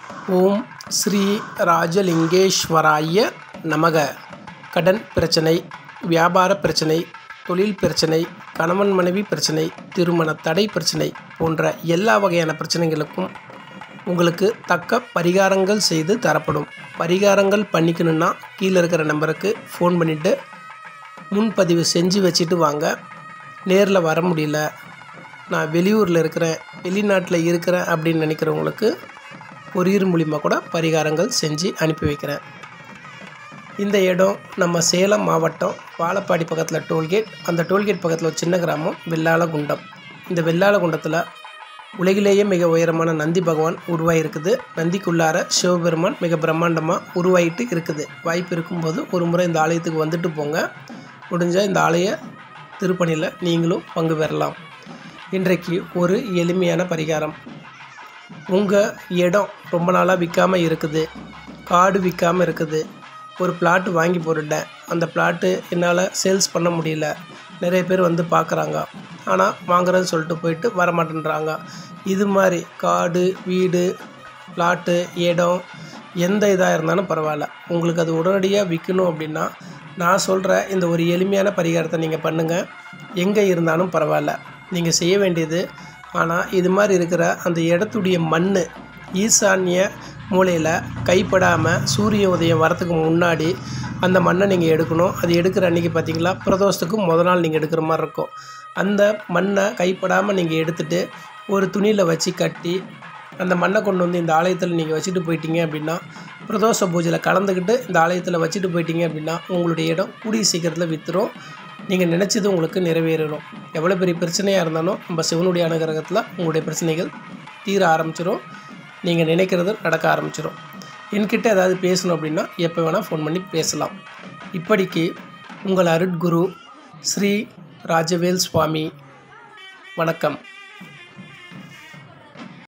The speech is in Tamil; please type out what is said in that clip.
ஓம் ஸ்ரீ ராஜலிங்கேஸ்வராய நமக கடன் பிரச்சனை வியாபார பிரச்சனை தொழில் பிரச்சனை கணவன் மனைவி பிரச்சனை திருமண தடை பிரச்சனை போன்ற எல்லா வகையான பிரச்சனைகளுக்கும் உங்களுக்கு தக்க பரிகாரங்கள் செய்து தரப்படும் பரிகாரங்கள் பண்ணிக்கணுன்னா கீழே இருக்கிற நம்பருக்கு ஃபோன் பண்ணிவிட்டு முன்பதிவு செஞ்சு வச்சுட்டு வாங்க நேரில் வர முடியல நான் வெளியூரில் இருக்கிறேன் வெளிநாட்டில் இருக்கிறேன் அப்படின்னு நினைக்கிறவங்களுக்கு கொரியர் மூலிமா கூட பரிகாரங்கள் செஞ்சு அனுப்பி வைக்கிறேன் இந்த இடம் நம்ம சேலம் மாவட்டம் வாழப்பாடி பக்கத்தில் டோல்கேட் அந்த டோல்கேட் பக்கத்தில் ஒரு சின்ன கிராமம் வெள்ளாளகுண்டம் இந்த வெள்ளாளகுண்டத்தில் உலகிலேயே மிக உயரமான நந்தி பகவான் உருவாகிருக்குது நந்திக்குள்ளார சிவபெருமான் மிக பிரம்மாண்டமாக உருவாகிட்டு இருக்குது வாய்ப்பு இருக்கும்போது ஒரு முறை இந்த ஆலயத்துக்கு வந்துட்டு போங்க முடிஞ்சால் இந்த ஆலய திருப்பணியில் நீங்களும் பங்கு பெறலாம் இன்றைக்கு ஒரு எளிமையான பரிகாரம் உங்கள் இடம் ரொம்ப நாளாக விற்காமல் இருக்குது காடு விற்காமல் இருக்குது ஒரு பிளாட்டு வாங்கி போட்டுட்டேன் அந்த பிளாட்டு என்னால் சேல்ஸ் பண்ண முடியல நிறைய பேர் வந்து பார்க்குறாங்க ஆனால் வாங்குறேன்னு சொல்லிட்டு போயிட்டு வர மாட்டேன்றாங்க இது மாதிரி காடு வீடு பிளாட்டு இடம் எந்த இதாக இருந்தாலும் பரவாயில்ல உங்களுக்கு அது உடனடியாக விற்கணும் அப்படின்னா நான் சொல்கிற இந்த ஒரு எளிமையான பரிகாரத்தை நீங்கள் பண்ணுங்கள் எங்கே இருந்தாலும் பரவாயில்ல நீங்கள் செய்ய வேண்டியது ஆனால் இது மாதிரி இருக்கிற அந்த இடத்துடைய மண் ஈசான்ய மூலையில் கைப்படாமல் சூரிய உதயம் வரத்துக்கு முன்னாடி அந்த மண்ணை நீங்கள் எடுக்கணும் அது எடுக்கிற அன்றைக்கி பார்த்தீங்களா பிரதோஷத்துக்கு முத நாள் நீங்கள் எடுக்கிற மாதிரி இருக்கும் அந்த மண்ணை கைப்படாமல் நீங்கள் எடுத்துகிட்டு ஒரு துணியில் வச்சு கட்டி அந்த மண்ணை கொண்டு வந்து இந்த ஆலயத்தில் நீங்கள் வச்சுட்டு போயிட்டீங்க அப்படின்னா பிரதோஷ பூஜையில் கலந்துக்கிட்டு இந்த ஆலயத்தில் வச்சுட்டு போயிட்டீங்க அப்படின்னா உங்களுடைய இடம் கூடிய சீக்கிரத்தில் விற்றுரும் நீங்கள் நினச்சது உங்களுக்கு நிறைவேறணும் எவ்வளோ பெரிய பிரச்சனையாக இருந்தாலும் நம்ம சிவனுடைய அனுகிரகத்தில் உங்களுடைய பிரச்சனைகள் தீர ஆரம்பிச்சிடும் நீங்கள் நினைக்கிறது நடக்க ஆரம்பிச்சிடும் என்கிட்ட ஏதாவது பேசணும் அப்படின்னா எப்போ வேணால் ஃபோன் பண்ணி பேசலாம் இப்படிக்கு உங்கள் அருட்குரு ஸ்ரீ ராஜவேல் சுவாமி வணக்கம்